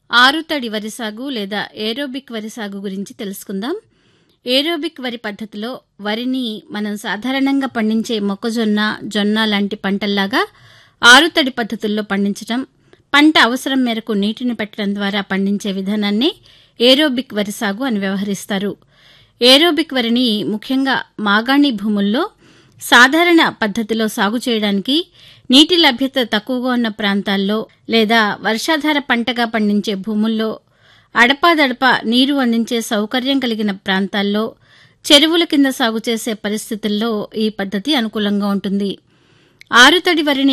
ఆరుతడి వరి సాగు లేదా ఏరోబిక్ వరి సాగు గురించి తెలుసుకుందాం ఏరోబిక్ వరి పద్ధతిలో వరిని మనం సాధారణంగా పండించే మొక్కజొన్న జొన్న లాంటి పంటల్లాగా ఆరుతడి పద్ధతుల్లో పండించడం పంట అవసరం మేరకు నీటిని పెట్టడం ద్వారా పండించే విధానాన్ని ఏరోబిక్ వరి సాగు అని వ్యవహరిస్తారు ఏరోబిక్ వరిని ముఖ్యంగా మాగాణి భూముల్లో సాధారణ పద్ధతిలో సాగు చేయడానికి నీటి లభ్యత తక్కువగా ఉన్న ప్రాంతాల్లో లేదా వర్షాధార పంటగా పండించే భూముల్లో అడపాదడపా నీరు అందించే సౌకర్యం కలిగిన ప్రాంతాల్లో చెరువుల కింద సాగు చేసే పరిస్థితుల్లో ఈ పద్ధతి అనుకూలంగా ఉంటుంది ఆరుతడి వరిని